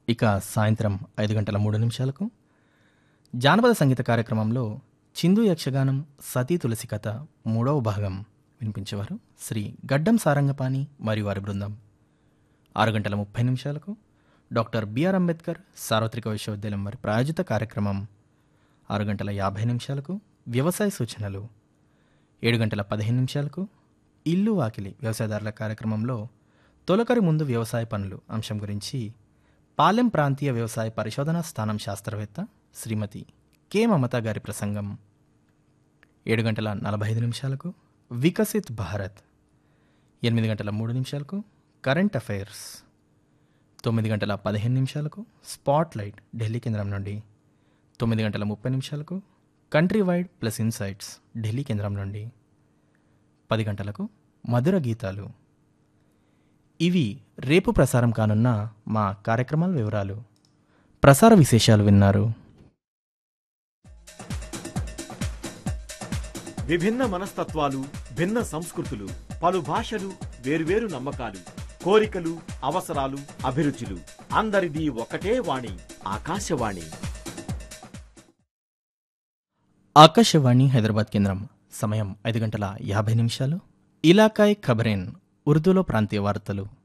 ఇక సాయంత్రం ఐదు గంటల మూడు నిమిషాలకు జానపద సంగీత కార్యక్రమంలో చిందు యక్షగానం సతీ తులసి కథ మూడవ భాగం వినిపించేవారు శ్రీ గడ్డం సారంగపాణి మరియు వారి బృందం ఆరు గంటల ముప్పై నిమిషాలకు డాక్టర్ బిఆర్ అంబేద్కర్ సార్వత్రిక విశ్వవిద్యాలయం వారి ప్రాయోజిత కార్యక్రమం ఆరు గంటల యాభై నిమిషాలకు వ్యవసాయ సూచనలు ఏడు గంటల పదిహేను నిమిషాలకు ఇల్లు వాకిలి వ్యవసాయదారుల కార్యక్రమంలో తొలకరి ముందు వ్యవసాయ పనులు అంశం గురించి పాలెం ప్రాంతీయ వ్యవసాయ పరిశోధనా స్థానం శాస్త్రవేత్త శ్రీమతి కె మమత గారి ప్రసంగం ఏడు గంటల నలభై ఐదు నిమిషాలకు వికసిత్ భారత్ ఎనిమిది గంటల మూడు నిమిషాలకు కరెంట్ అఫైర్స్ తొమ్మిది గంటల పదిహేను నిమిషాలకు స్పాట్ లైట్ ఢిల్లీ కేంద్రం నుండి తొమ్మిది గంటల ముప్పై నిమిషాలకు country wide plus insights Delhi కేంద్రం నుండి పది గంటలకు మధుర గీతాలు ఇవి రేపు ప్రసారం కానున్న మా కార్యక్రమాల వివరాలు ప్రసార విశేషాలు విన్నారు విభిన్న మనస్తత్వాలు భిన్న సంస్కృతులు పలు భాషలు వేర్వేరు నమ్మకాలు కోరికలు అవసరాలు అభిరుచులు అందరిది ఒకటే వాణి ఆకాశవాణి ఆకాశవాణి హైదరాబాద్ కేంద్రం సమయం ఐదు గంటల యాభై నిమిషాలు ఇలాకాయ్ ఖబరేన్ ఉర్దూలో ప్రాంతీయ వార్తలు